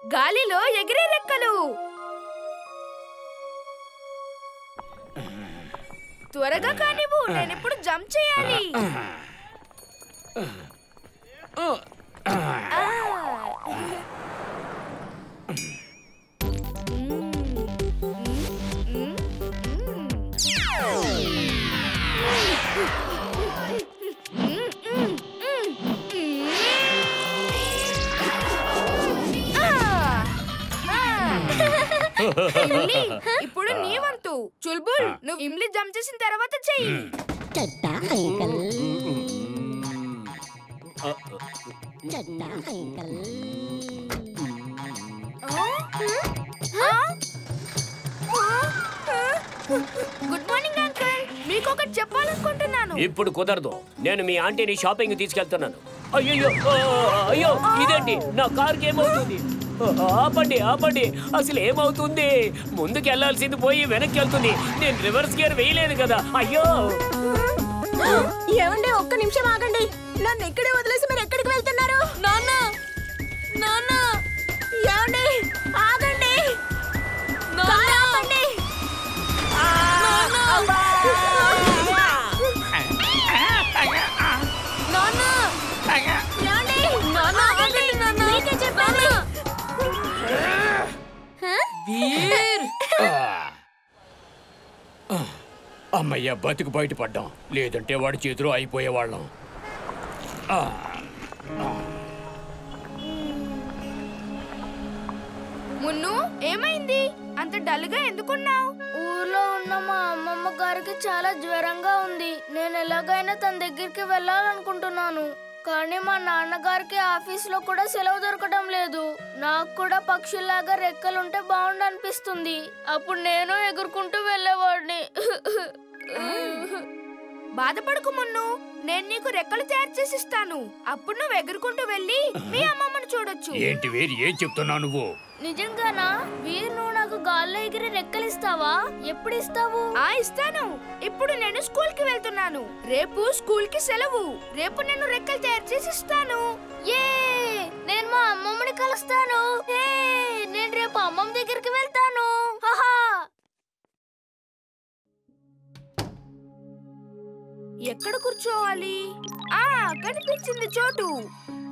గాలిలో ఎగిరే రెక్కలు త్వరగా కానివ్వు నేను ఇప్పుడు జంప్ చేయాలి ఆ. ఇమ్లీ, ఇప్పుడు నీ వంతు చుల్బుల్ నువ్వు ఇమ్లీ జంప్ చేసిన తర్వాత చెయ్యి Chadha uncle Chadha uncle good morning uncle మీకు ఒకటి చెప్పాలనుకుంటున్నాను ఇప్పుడు కుదరదు నేను మీ ఆంటీని షాపింగ్ తీసుకెళ్తున్నాను అయ్యో అయ్యో ఇదేంటి నా కార్కి ఏమవుతుంది ఆపండి ఆపండి అసలు ఏమవుతుంది ముందుకు వెళ్ళాల్సింది పోయి వెనక్కి వెళ్తుంది నేను రివర్స్ గేర్ వేయలేదు కదా అయ్యో ఏమండి ఒక్క నిమిషం ఆగండి నన్ను ఇక్కడే వదిలేసి మీరు ఎక్కడికి వెళ్తున్నారు నాన్న నాన్న ఏమండి ఆగండి కారు ఆపండి. నాన్న ఏమండి? నాన్న ఆగండి నాన్న మీకే చెప్పాను అమ్మయ్య బతికి బయటపడ్డాం లేదంటే వాడి చేతిలో అయిపోయేవాళ్ళం ఆ, మున్ను ఏమైంది అంత డల్ గా ఎందుకున్నావు ఊర్లో ఉన్న మా అమ్మమ్మ గారికి చాలా జ్వరంగా ఉంది నేను ఎలాగైనా తన దగ్గరికి వెళ్ళాలనుకుంటున్నాను కానీ మా నాన్నగారికి ఆఫీస్లో కూడా సెలవు దొరకడం లేదు నాకు కూడా పక్షుల్లాగా రెక్కలుంటే బాగుండు అనిపిస్తుంది అప్పుడు నేను ఎగురుకుంటూ వెళ్ళేవాడిని బాధపడకు మున్ను నేను నీకు రెక్కలు తయారు చేసి ఇస్తాను అప్పుడు నువ్వు ఎగురుకుంటూ వెళ్ళి మీ అమ్మమ్మను చూడొచ్చు ఏంటి వేరు ఏం చెప్తున్నావు నువ్వు నిజంగానా వీరు నువ్వు నాకు గాల్లో ఎగిరి రెక్కలు ఇస్తావా ఎప్పుడు ఇస్తావు ఆ ఇస్తాను ఇప్పుడు నేను స్కూల్ కి వెళ్తున్నాను రేపు స్కూల్ కి సెలవు రేపు నేను రెక్కలు తయారు చేసి ఇస్తాను ఏ నేను మా అమ్మమ్మని కలుస్తాను ఏ నేను రేపు అమ్మమ్మ దగ్గరికి వెళ్తాను హహా ఎక్కడ కూర్చోవాలి ఆ కనిపించింది చోటు